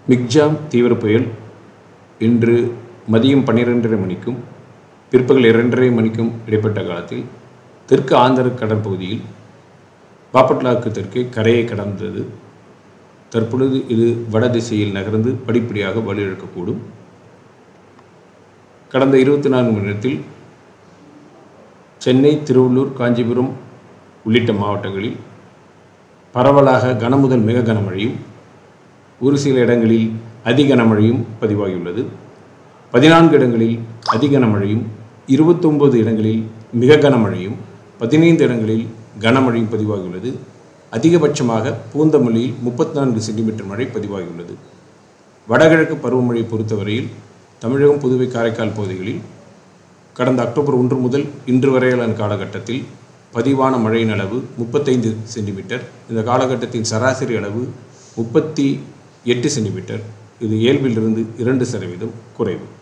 Michaung தீவிர புயல் இன்று மதியம் பன்னிரெண்டரை மணிக்கும் பிற்பகல் இரண்டரை மணிக்கும் இடைப்பட்ட காலத்தில் தெற்கு ஆந்திர கடற்பகுதியில் பாப்பட்லாக்கு தெற்கே கரையை கடந்தது தற்பொழுது இது வட திசையில் நகர்ந்து படிப்படியாக வலுவிழக்கக்கூடும் கடந்த இருபத்தி நான்கு மணி நேரத்தில் சென்னை திருவள்ளூர் காஞ்சிபுரம் உள்ளிட்ட மாவட்டங்களில் பரவலாக கனமுதல் மிக கனமழையும் ஒரு சில இடங்களில் அதி கனமழையும் பதிவாகியுள்ளது பதினான்கு இடங்களில் அதி கனமழையும் இருபத்தொன்பது இடங்களில் மிக கனமழையும் பதினைந்து இடங்களில் கனமழையும் பதிவாகியுள்ளது அதிகபட்சமாக பூந்தமல்லியில் முப்பத்தி நான்கு சென்டிமீட்டர் மழை பதிவாகியுள்ளது வடகிழக்கு பருவமழை பொறுத்தவரையில் தமிழகம் புதுவை காரைக்கால் பகுதிகளில் கடந்த அக்டோபர் ஒன்று முதல் இன்று வரையிலான காலகட்டத்தில் பதிவான மழையின் அளவு முப்பத்தைந்து சென்டிமீட்டர் இந்த காலகட்டத்தின் சராசரி அளவு முப்பத்தி எட்டு சென்டிமீட்டர் இது இயல்பிலிருந்து இரண்டு சதவீதம் குறைவு